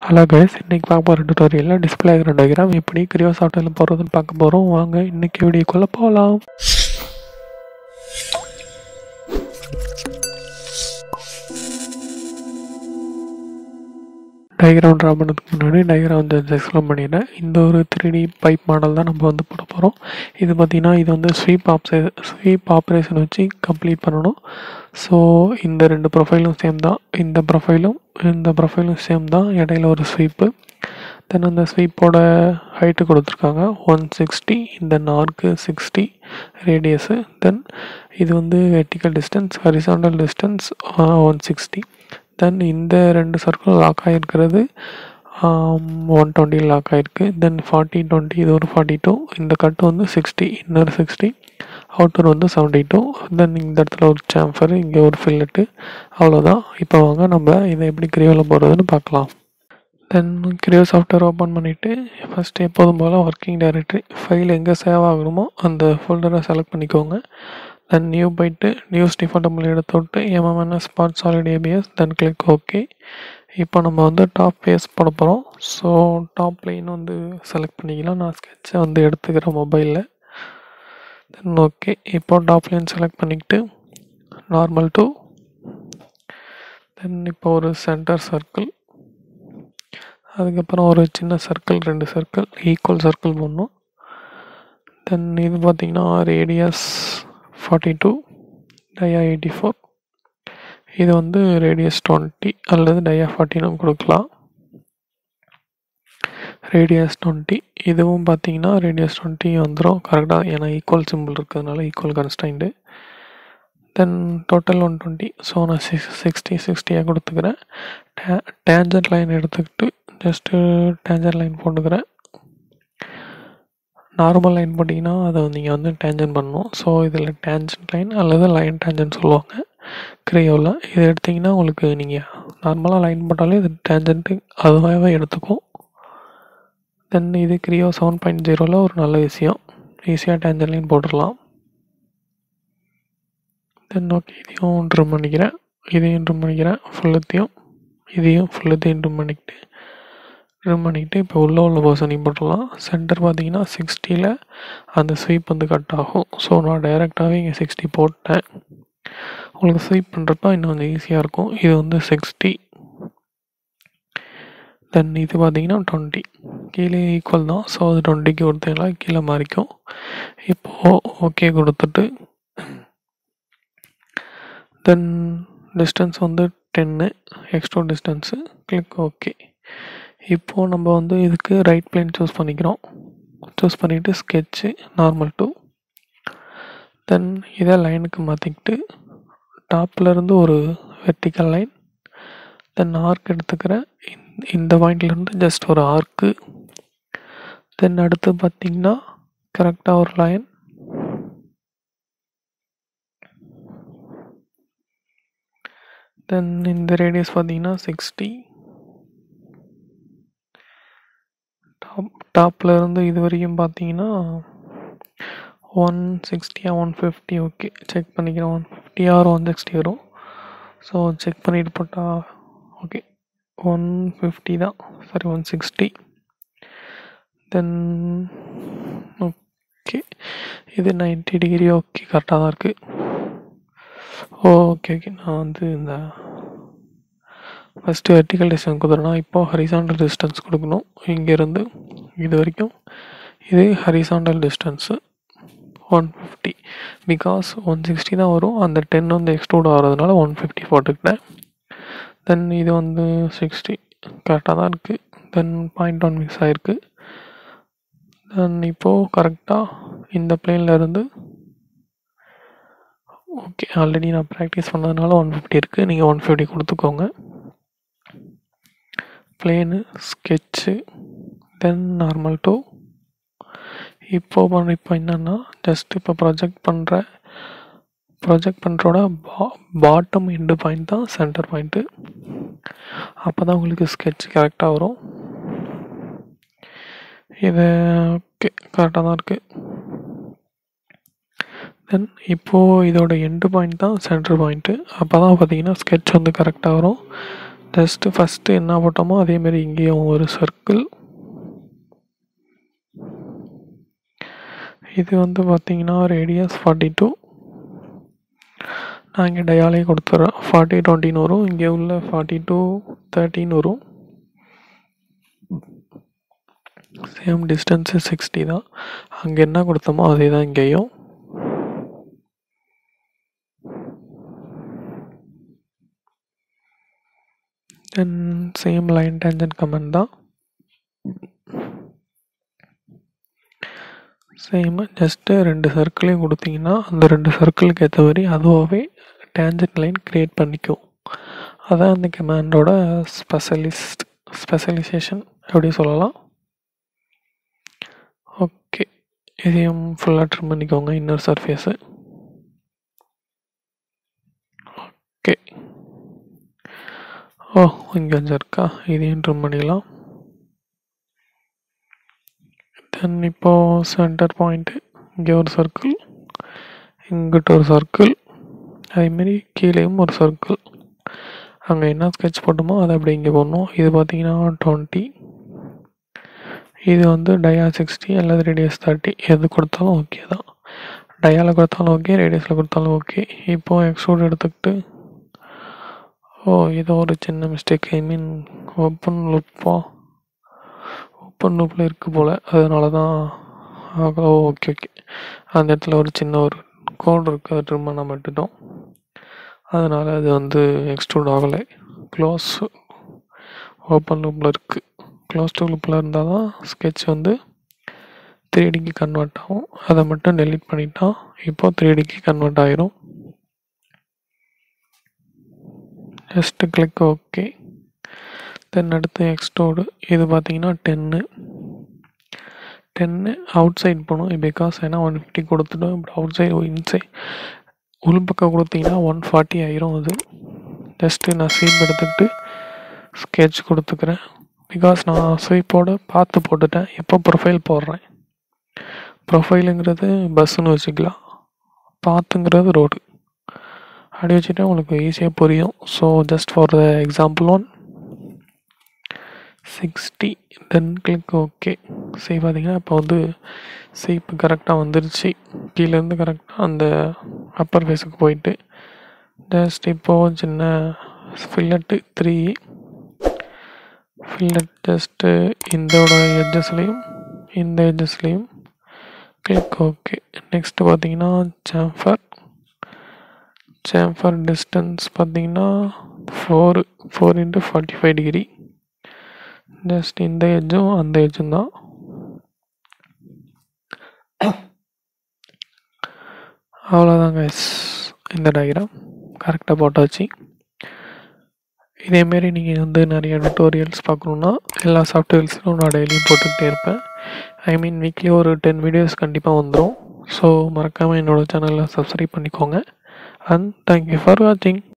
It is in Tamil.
ஹலோ கைஸ் இன்னைக்கு பார்க்க போகிற டுட்டோரியலில் டிஸ்பிளே ஆகிற டயக்ராம் எப்படி கிரியோ சாஃப்ட்வேரில் போடுறதுன்னு பார்க்க போகிறோம் வாங்க இன்னைக்கு வீடியோக்குள்ளே போகலாம் டயக்ராம் ட்ரா பண்ணதுக்கு முன்னாடி டயக்ராம் வந்து எக்ஸ்பிளைன் பண்ணிடுறேன் இந்த ஒரு த்ரீ டி பைப் மாடல் தான் நம்ம வந்து போட போகிறோம் இது பார்த்திங்கன்னா இது வந்து ஸ்வீப் ஆப்ஸே ஸ்வீப் ஆப்ரேஷன் வச்சு கம்ப்ளீட் பண்ணணும் ஸோ இந்த ரெண்டு ப்ரொஃபைலும் சேம் தான் இந்த ப்ரொஃபைலும் இந்த ப்ரொஃபைலும் சேம் தான் இடையில ஒரு ஸ்வீப்பு தென் அந்த ஸ்வீப்போட ஹைட்டு கொடுத்துருக்காங்க ஒன் சிக்ஸ்டி இந்த நார்க்கு சிக்ஸ்டி ரேடியஸு தென் இது வந்து vertical distance horizontal distance one sixty then இந்த ரெண்டு சர்க்கிள் லாக் ஆகிருக்கிறது ஒன் டுவெண்ட்டி லாக் ஆகிருக்கு தென் ஃபார்ட்டி டுவெண்ட்டி இது ஒரு ஃபார்ட்டி டூ இந்த கட்டு வந்து சிக்ஸ்டி இன்னொரு சிக்ஸ்டி அவுட்டர் வந்து செவன்ட்டி டூ தென் இந்த இடத்துல ஒரு சாம்பர் இங்கே ஒரு ஃபில்லட்டு அவ்வளோதான் இப்போ வாங்க நம்ம இதை எப்படி கிரியோவில் போடுறதுன்னு பார்க்கலாம் தென் கிரியோ சாஃப்ட்வேர் ஓப்பன் பண்ணிவிட்டு ஃபஸ்ட்டு எப்போதும் போல் ஒர்க்கிங் டைரக்டரி ஃபைல் எங்கே சேவ் ஆகணுமோ அந்த ஃபோல்டரை செலக்ட் பண்ணிக்கோங்க தென் நியூ போயிட்டு நியூஸ் டிஃபால்ட்டபிள் எடுத்து விட்டு எம்எம்என்எஸ் ஸ்பாட் solid ABS then click okay இப்போ நம்ம வந்து டாப் பேஸ் போட போகிறோம் ஸோ டாப் லைன் வந்து செலக்ட் பண்ணிக்கலாம் நான் ஸ்கெட்சை வந்து எடுத்துக்கிறேன் மொபைலில் தென் ஓகே இப்போ டாப் லைன் செலக்ட் பண்ணிக்கிட்டு நார்மல் டூ தென் இப்போ ஒரு சென்டர் சர்க்கிள் அதுக்கப்புறம் ஒரு சின்ன சர்க்கிள் ரெண்டு சர்க்கிள் ஈக்குவல் சர்க்கிள் போடணும் தென் இது பார்த்திங்கன்னா radius forty two dia eighty four இது வந்து ரேடியஸ் டுவெண்ட்டி அல்லது டயா ஃபார்ட்டினும் கொடுக்கலாம் ரேடியஸ் டுவெண்ட்டி இதுவும் பார்த்தீங்கன்னா ரேடியஸ் டுவெண்ட்டி வந்துடும் கரெக்டாக ஏன்னா ஈக்குவல் சிம்பிள் இருக்கிறதுனால equal constraint then total one twenty so நான் சிக்ஸ் சிக்ஸ்டி சிக்ஸ்டியாக கொடுத்துக்கிறேன் டே டேஞ்சர் லைன் எடுத்துக்கிட்டு ஜஸ்ட்டு டேஞ்சர் லைன் போட்டுக்கிறேன் நார்மல் லைன் போட்டிங்கன்னா அதை நீங்கள் வந்து டேஞ்சன் பண்ணணும் ஸோ இதில் டேஞ்சன் லைன் அல்லது லைன் டேஞ்சன் சொல்லுவாங்க கிரியோவில் இது எடுத்திங்கன்னா உங்களுக்கு நீங்கள் நார்மலாக லைன் போட்டாலே இது டேஞ்சன்ட்டு அதுவாகவே எடுத்துக்கும் தென் இது கிரியோ செவன் பாயிண்ட் ஜீரோவில் ஒரு நல்ல விஷயம் ஈஸியாக டேஞ்சன் லைன் போட்டுடலாம் தென் ஓகே இதையும் ட்ரிம் பண்ணிக்கிறேன் இதையும் ட்ரிம் பண்ணிக்கிறேன் ஃபுல்லத்தையும் இதையும் ஃபுல்லத்தையும் ட்ரிம் பண்ணிக்கிட்டு ட்ரிம் பண்ணிக்கிட்டு இப்போ உள்ளே உள்ள பர்சனையும் போட்டுடலாம் சென்டர் பார்த்தீங்கன்னா சிக்ஸ்டியில் அந்த ஸ்வீப் வந்து கட் ஆகும் ஸோ நான் டைரெக்டாகவே இங்கே சிக்ஸ்டி போட்டேன் உங்களுக்கு ஸ்வீப் பண்ணுறப்ப இன்னும் கொஞ்சம் ஈஸியாக இருக்கும் இது வந்து சிக்ஸ்டி தென் இது பார்த்தீங்கன்னா டுவெண்ட்டி கீழே ஈக்குவல் தான் ஸோ அது டுவெண்ட்டிக்கு கொடுத்தீங்களா கீழே மாறிக்கும் இப்போது ஓகே கொடுத்துட்டு தென் டிஸ்டன்ஸ் வந்து டென்னு எக்ஸ்ட்ரா டிஸ்டன்ஸு கிளிக் ஓகே இப்போது நம்ம வந்து இதுக்கு ரைட் பிளேன் சூஸ் பண்ணிக்கிறோம் சூஸ் பண்ணிவிட்டு ஸ்கெட்சு நார்மல் டூ தென் இதை லைனுக்கு மாற்றிக்கிட்டு டாப்லேருந்து ஒரு வெர்டிக்கல் லைன் தென் ஆர்க் எடுத்துக்கிறேன் இந்த பாயிண்ட்லேருந்து ஜஸ்ட் ஒரு ஆர்க்கு தென் அடுத்து பார்த்திங்கன்னா கரெக்டாக ஒரு லைன் தென் இந்த ரேடியஸ் பார்த்தீங்கன்னா சிக்ஸ்டி டாப் டாப்பில் இருந்து இது வரைக்கும் பார்த்தீங்கன்னா ஒன் சிக்ஸ்டியா ஒன் ஃபிஃப்டி ஓகே செக் பண்ணிக்கிறேன் one fifty or one sixty வரும் ஸோ செக் பண்ணிட்டு போட்டால் ஓகே ஒன் ஃபிஃப்டி தான் sorry one sixty then okay இது நைன்டி டிகிரி ஓகே கரெக்டாக தான் இருக்குது ஓகே ஓகே நான் வந்து இந்த ஃபஸ்ட்டு வெர்டிக்கல் டிஸ்டன்ஸ் கொடுத்துருனா இப்போது ஹரிசாண்டல் டிஸ்டன்ஸ் கொடுக்கணும் இங்கேருந்து இது வரைக்கும் இது horizontal distance one fifty because one sixty தான் வரும் அந்த டென் வந்து எக்ஸ்க்ளூட் ஆகிறதுனால ஒன் ஃபிஃப்டி போட்டுக்கிட்டேன் தென் இது வந்து சிக்ஸ்டி கரெக்டாக தான் இருக்குது தென் பாயிண்ட் ஒன் மிக்ஸ் ஆகிருக்கு தென் இப்போது கரெக்டாக இந்த பிளேனில் இருந்து ஓகே ஆல்ரெடி நான் ப்ராக்டிஸ் பண்ணதுனால ஒன் ஃபிஃப்டி இருக்குது நீங்கள் ஒன் ஃபிஃப்டி கொடுத்துக்கோங்க plane sketch then normal to இப்போ பண்ண இப்போ என்னென்னா ஜஸ்ட் இப்போ ப்ரொஜெக்ட் பண்ணுற ப்ரொஜெக்ட் பண்ணுறோட பா பாட்டம் எண்டு பாயிண்ட் தான் சென்டர் பாயிண்ட்டு அப்போ தான் உங்களுக்கு ஸ்கெட்ச் கரெக்டாக வரும் இது ஓகே கரெக்டாக தான் இருக்குது தென் இப்போது இதோட எண்டு பாயிண்ட் தான் சென்டர் பாயிண்ட்டு அப்போ தான் பார்த்தீங்கன்னா ஸ்கெட்ச் வந்து கரெக்டாக வரும் ஜஸ்ட்டு ஃபஸ்ட்டு என்ன போட்டோமோ அதேமாரி இங்கேயும் ஒரு சர்க்கிள் இது வந்து பார்த்தீங்கன்னா ரேடியஸ் ஃபார்ட்டி டூ நான் இங்கே டயாலே கொடுத்துட்றேன் ஃபார்ட்டி டுவெண்ட்டின்னு வரும் இங்கே உள்ள ஃபார்ட்டி டூ தேர்ட்டின்னு வரும் சேம் டிஸ்டன்ஸு சிக்ஸ்டி தான் அங்கே என்ன கொடுத்தோமோ அதே தான் இங்கேயும் then same line tangent comment தான் சேம் ஜஸ்ட்டு ரெண்டு சர்க்கிளையும் கொடுத்தீங்கன்னா அந்த ரெண்டு சர்க்கிளுக்கு ஏற்ற மாதிரி அதுவாகவே டேஞ்சன் லைன் க்ரியேட் பண்ணிக்கும் அதான் அந்த கமாண்டோட ஸ்பெஷலிஸ்ட் ஸ்பெஷலைசேஷன் எப்படி சொல்லலாம் ஓகே இதையும் ஃபுல்லாக ட்ரிம் பண்ணிக்கோங்க இன்னர் சர்ஃபேஸு ஓகே ஓ இங்கே கொஞ்சம் இருக்கா இதையும் ட்ரிம் பண்ணிக்கலாம் தென் இப்போது சென்டர் பாயிண்ட்டு இங்கே ஒரு சர்க்கிள் இங்கிட்ட ஒரு சர்க்கிள் அதேமாரி கீழேயும் ஒரு சர்க்கிள் அங்கே என்ன ஸ்கெட்ச் போட்டோமோ அதை அப்படி இங்கே போடணும் இது பார்த்தீங்கன்னா டுவெண்ட்டி இது வந்து டயா சிக்ஸ்டி அல்லது ரேடியஸ் தேர்ட்டி எது கொடுத்தாலும் ஓகே தான் டயாவில் கொடுத்தாலும் ஓகே ரேடியஸில் கொடுத்தாலும் ஓகே இப்போது எக்ஸ்ட்ரூட் எடுத்துக்கிட்டு ஓ ஏதோ ஒரு சின்ன மிஸ்டேக் ஐ மீன் ஓப்பன் லுப்பா ஓப்பன் லூப்பில் இருக்குது போல் அதனால தான் ஓ ஓகே ஓகே அந்த இடத்துல ஒரு சின்ன ஒரு கோடு இருக்குது அது ட்ரிம் பண்ண விட்டுட்டோம் அதனால் அது வந்து எக்ஸ்ட்ரூட் ஆகலை க்ளோஸ் ஓப்பன் லூப்பில் இருக்குது க்ளோஸ் டு லூப்பில் இருந்தால் தான் ஸ்கெட்ச் வந்து த்ரீ டிக்கு கன்வெர்ட் ஆகும் அதை மட்டும் டெலீட் பண்ணிட்டா இப்போ த்ரீ டிக்கு கன்வெர்ட் ஆயிரும் ஜஸ்ட்டு கிளிக் ஓகே தென் அடுத்து எக்ஸ்டோடு இது பார்த்தீங்கன்னா டென்னு டென்னு அவுட் சைட் போகணும் பிகாஸ் ஏன்னா ஒன் ஃபிஃப்டி கொடுத்துட்டோம் இப்போ அவுட் சைடு இன்சைட் உள் பக்கம் கொடுத்தீங்கன்னா ஒன் ஃபார்ட்டி ஆயிரும் அது ஜஸ்ட்டு நான் ஸ்வீப் எடுத்துக்கிட்டு ஸ்கெட்ச் கொடுத்துக்கிறேன் பிகாஸ் நான் ஸ்வீப்போட பார்த்து போட்டுட்டேன் எப்போ ப்ரொஃபைல் போடுறேன் ப்ரொஃபைலுங்கிறது பஸ்ஸுன்னு வச்சுக்கலாம் பாத்துங்கிறது ரோடு அப்படி வச்சுட்டா உங்களுக்கு ஈஸியாக புரியும் so just for the example one sixty then click okay சரி பார்த்தீங்கன்னா இப்போ வந்து சீப்பு கரெக்டாக வந்துருச்சு கீழேருந்து கரெக்டாக அந்த அப்பர் ஃபேஸுக்கு போயிட்டு ஜஸ்ட் இப்போது சின்ன ஃபில்லட்டு த்ரீ ஃபில்லட் ஜஸ்ட்டு இந்தோட எட்ஜஸ்லேயும் இந்த எட்ஜஸ்லேயும் கிளிக் ஓகே நெக்ஸ்ட்டு பார்த்தீங்கன்னா சாம்ஃபர் சாம்ஃபர் டிஸ்டன்ஸ் பார்த்தீங்கன்னா four four into forty five degree just இந்த எட்ஜும் அந்த எட்ஜும் தான் அவ்வளோதாங்க எஸ் இந்த டயக்ராம் கரெக்டாக போட்டாச்சு இதேமாரி நீங்கள் வந்து நிறைய டுட்டோரியல்ஸ் பார்க்கணுன்னா எல்லா சாஃப்ட்வேர்ஸ்லையும் நான் டெய்லியும் போட்டுக்கிட்டே இருப்பேன் ஐ மீன் வீக்லி ஒரு டென் வீடியோஸ் கண்டிப்பாக வந்துடும் ஸோ மறக்காமல் என்னோடய சேனலை சப்ஸ்கிரைப் பண்ணிக்கோங்க அண்ட் தேங்க்யூ ஃபார் வாட்சிங்